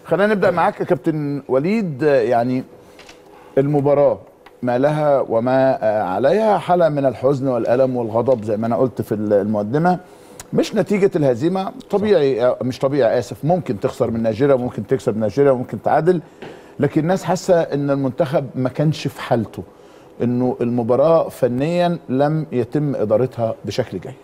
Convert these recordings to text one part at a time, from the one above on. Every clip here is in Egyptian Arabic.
خلينا نبدا معاك يا كابتن وليد آه، يعني المباراه ما لها وما آه، عليها حاله من الحزن والالم والغضب زي ما انا قلت في المقدمه مش نتيجه الهزيمه طبيعي آه، مش طبيعي اسف ممكن تخسر من نيجيريا ممكن تكسب نيجيريا ممكن تعادل لكن الناس حاسه ان المنتخب ما كانش في حالته انه المباراه فنيا لم يتم ادارتها بشكل جيد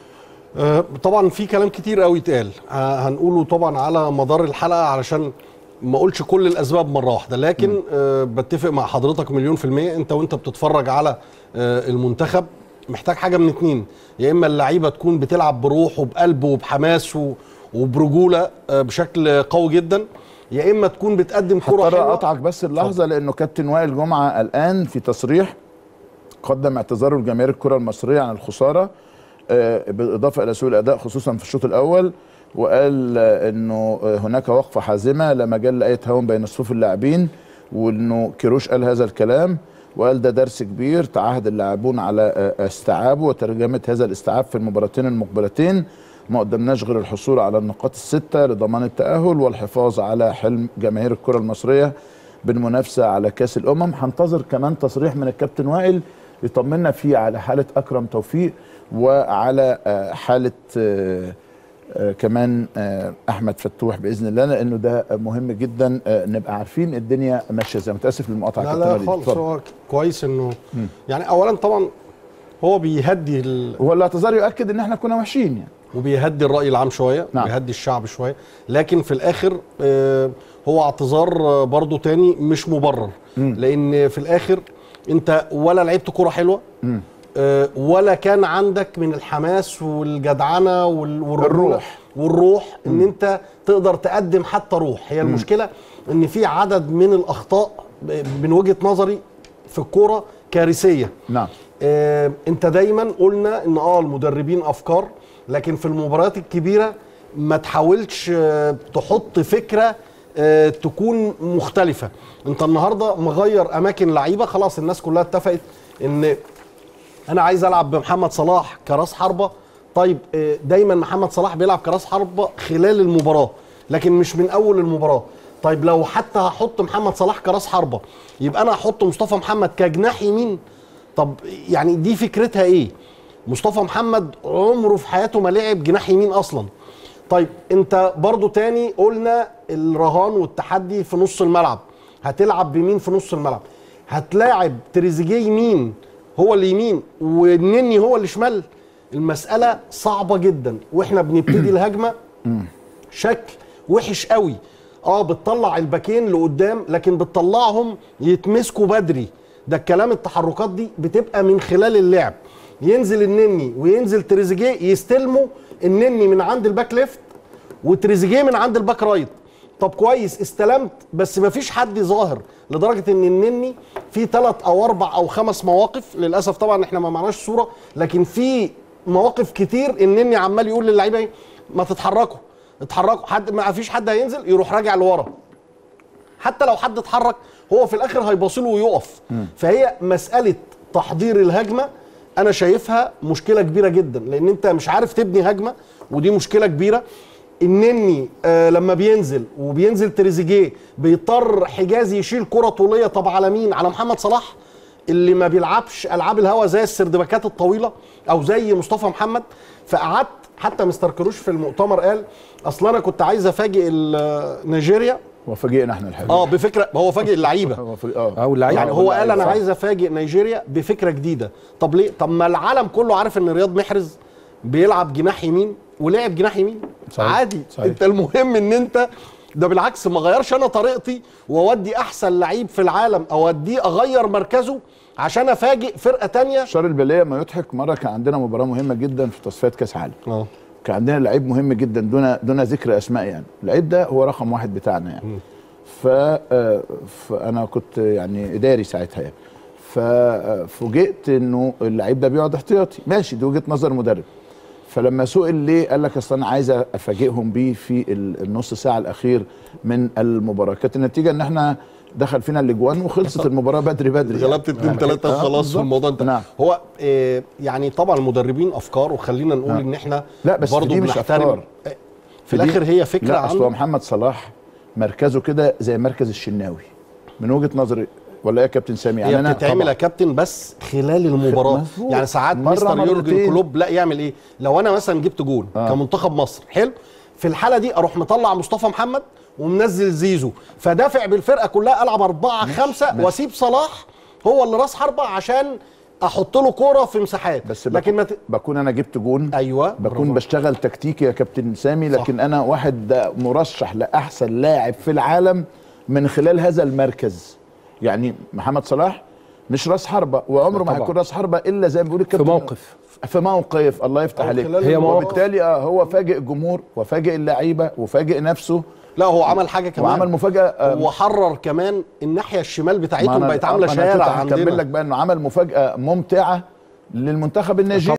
آه، طبعا في كلام كتير قوي اتقال آه، هنقوله طبعا على مدار الحلقه علشان ما اقولش كل الاسباب مره واحده لكن آه بتفق مع حضرتك مليون في الميه انت وانت بتتفرج على آه المنتخب محتاج حاجه من اتنين يا اما اللعيبه تكون بتلعب بروح وبقلب وبحماس و- وبرجوله آه بشكل قوي جدا يا اما تكون بتقدم كره هضطر حلوه اقطعك بس اللحظه لانه كابتن وائل جمعه الان في تصريح قدم اعتذاره لجماهير الكره المصريه عن الخساره آه، بالاضافه الى سوء الاداء خصوصا في الشوط الاول وقال آه، انه آه، هناك وقفه حازمه لا مجال لاي تهاون بين صفوف اللاعبين وانه كيروش قال هذا الكلام وقال ده درس كبير تعهد اللاعبون على آه، استيعابه وترجمه هذا الاستيعاب في المباراتين المقبلتين ما قدمناش غير الحصول على النقاط الستة لضمان التأهل والحفاظ على حلم جماهير الكرة المصرية بالمنافسة على كأس الأمم هنتظر كمان تصريح من الكابتن وائل يطمنا فيه على حالة أكرم توفيق وعلى آه، حالة آه، آه، كمان آه، أحمد فتوح بإذن الله لأنه ده مهم جدا آه، نبقى عارفين الدنيا ماشية زي متأسف للمقاطعة لا كابتن لا وليد. خالص اتفضل. هو كويس انه يعني اولا طبعا هو بيهدي ال... هو الاعتذار يؤكد ان احنا كنا وحشين يعني وبيهدي الراي العام شويه نعم. بيهدي الشعب شويه لكن في الاخر آه، هو اعتذار آه، برضو تاني مش مبرر لان في الاخر انت ولا لعبت كره حلوه آه، ولا كان عندك من الحماس والجدعنه وال- والرجولة الروح. والروح ان انت تقدر تقدم حتى روح هي المشكله ان في عدد من الاخطاء ب- من وجهه نظري في الكوره كارثيه نعم آه، انت دايما قلنا ان اه المدربين افكار لكن في المباريات الكبيره ما تحاولش آه، تحط فكره آه، تكون مختلفه انت النهارده مغير اماكن لعيبه خلاص الناس كلها اتفقت ان انا عايز العب بمحمد صلاح كراس حربه طيب آه، دايما محمد صلاح بيلعب كراس حربه خلال المباراه لكن مش من اول المباراه طيب لو حتى هحط محمد صلاح كراس حربه يبقى انا هحط مصطفى محمد كجناح يمين طب يعني دي فكرتها ايه مصطفى محمد عمره في حياته ما لعب جناح يمين اصلا طيب انت برضو تاني قلنا الرهان والتحدي في نص الملعب هتلعب بمين في نص الملعب هتلاعب تريزيجيه يمين هو اللي يمين والنني هو اللي شمال المسألة صعبة جدا واحنا بنبتدي الهجمة شكل وحش قوي اه بتطلع الباكين لقدام لكن بتطلعهم يتمسكوا بدري ده الكلام التحركات دي بتبقى من خلال اللعب ينزل النني وينزل تريزيجيه يستلموا النني من عند الباك ليفت وتريزيجيه من عند الباك رايت طب كويس استلمت بس مفيش حد ظاهر لدرجه ان النني في ثلاث او اربع او خمس مواقف للاسف طبعا احنا ما معناش صوره لكن في مواقف كتير النني عمال يقول للعيبه إيه؟ ما تتحركوا اتحركوا حد ما فيش حد هينزل يروح راجع لورا حتى لو حد اتحرك هو في الاخر هيباصله ويقف فهي مساله تحضير الهجمه انا شايفها مشكله كبيره جدا لان انت مش عارف تبني هجمه ودي مشكله كبيره النني آه لما بينزل وبينزل تريزيجيه بيضطر حجازي يشيل كره طوليه طب على مين على محمد صلاح اللي ما بيلعبش العاب الهوا زي السردباكات الطويله او زي مصطفى محمد فقعدت حتى مستر كروش في المؤتمر قال اصل انا كنت عايز افاجئ ال- نيجيريا وفاجئنا احنا الحقيقه اه بفكره هو فاجئ اللعيبه هو فاجئ- اه او اللعيبه يعني هو قال انا عايز افاجئ نيجيريا بفكره جديده طب ليه طب ما العالم كله عارف ان رياض محرز بيلعب جناح يمين ولعب جناح يمين صحيح. عادي صحيح. انت المهم ان انت ده بالعكس ما غيرش انا طريقتي واودي احسن لعيب في العالم اوديه اغير مركزه عشان افاجئ فرقه تانية شار البليه ما يضحك مره كان عندنا مباراه مهمه جدا في تصفيات كاس عالم اه كان عندنا لعيب مهم جدا دون دون ذكر اسماء يعني اللعيب ده هو رقم واحد بتاعنا يعني ف آه، فانا كنت يعني اداري ساعتها يعني ففوجئت انه اللعيب ده بيقعد احتياطي ماشي دي وجهه نظر المدرب فلما سئل ليه قال لك اصل انا عايز افاجئهم بيه في ال- النص ساعه الاخير من المباراه كانت النتيجه ان احنا دخل فينا الاجوان وخلصت المباراه بدري بدري غلبت اتنين يعني. تلاته آه، خلاص بالظبط. الموضوع انت نعم هو آه يعني طبعا المدربين افكار وخلينا نقول نعم. ان احنا لا، بس برضو دي مش بنحترم أفكار. آه، في الاخر هي فكره لا اصل هو عنده محمد صلاح مركزه كده زي مركز الشناوي من وجهه نظري ولا ايه يا كابتن سامي هي انا بتتعمل طبعاً. يا كابتن بس خلال المباراه مظبوط. يعني ساعات مرة مستر يورجن مرتين. كلوب لا يعمل ايه لو انا مثلا جبت جون آه. آه. كمنتخب مصر حلو في الحاله دي اروح مطلع مصطفى محمد ومنزل زيزو فدافع بالفرقه كلها العب أربعة خمسة ماشي. واسيب صلاح هو اللي راس حربة عشان احط له كوره في مساحات بس لكن ما ت... بكون انا جبت جون ايوه بكون برافو. بشتغل تكتيكي يا كابتن سامي لكن انا واحد ده مرشح لاحسن لاعب في العالم من خلال هذا المركز يعني محمد صلاح مش راس حربه وعمره ما طبعاً. هيكون راس حربه الا زي ما بيقول في الكابتن موقف في موقف الله يفتح أو عليك خلال هي المباراة. مواقف. وبالتالي اه هو فاجئ الجمهور وفاجئ اللعيبه وفاجئ نفسه لا هو عمل حاجه كمان وعمل مفاجاه آه، وحرر كمان الناحيه الشمال ما بتاعتهم أنا- بقت عامله أنا شارع كنت هكمل عندنا لك بقى انه عمل مفاجاه ممتعه للمنتخب النيجيري